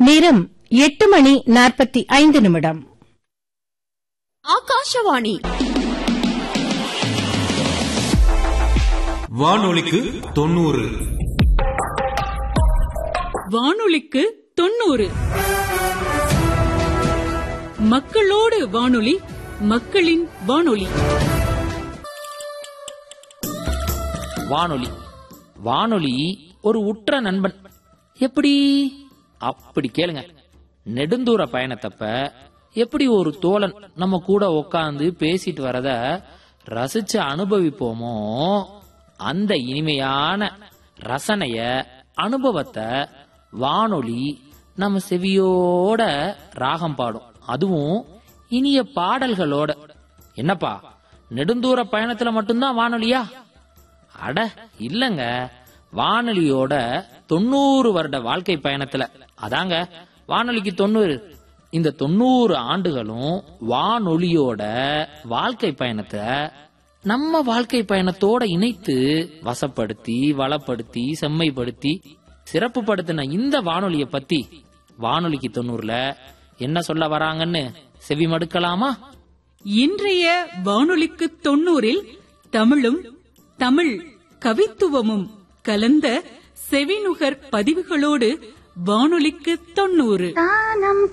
நேரம் எட்டு மணி நாற்பத்தி ஐந்து நிமிடம் ஆகாஷவாணி வானொலிக்கு தொண்ணூறு வானொலிக்கு தொண்ணூறு மக்களோடு வானொலி மக்களின் வானொலி வானொலி வானொலி ஒரு உற்ற நண்பன் எப்படி அப்படி கேளுங்க நெடுந்தூர பயணத்தப்ப எப்படி ஒரு தோழன் நம்ம கூட உக்காந்து பேசிட்டு வரத ரசிச்சு அனுபவிப்போமோ அந்த இனிமையான ரசனைய அனுபவத்தை வானொலி நம்ம செவியோட ராகம் பாடும் அதுவும் இனிய பாடல்களோட என்னப்பா நெடுந்தூர பயணத்துல மட்டும்தான் வானொலியா அட இல்லங்க வானொலியோட தொண்ணூறு வருட வாழ்க்கை பயணத்துல அதாங்க வானொலிக்கு தொண்ணூறு இந்த தொண்ணூறு ஆண்டுகளும் வானொலியோட வாழ்க்கை பயணத்தை நம்ம வாழ்க்கை பயணத்தோட இணைத்து வசப்படுத்தி வளப்படுத்தி செம்மைப்படுத்தி சிறப்புப்படுத்தின இந்த வானொலிய பத்தி வானொலிக்கு தொண்ணூறுல என்ன சொல்ல வராங்கன்னு செவி மடுக்கலாமா இன்றைய வானொலிக்கு தொண்ணூறில் தமிழும் தமிழ் கவித்துவமும் கலந்த செவிநுகர் பதிவுகளோடு வானொலிக்கு தொண்ணூறு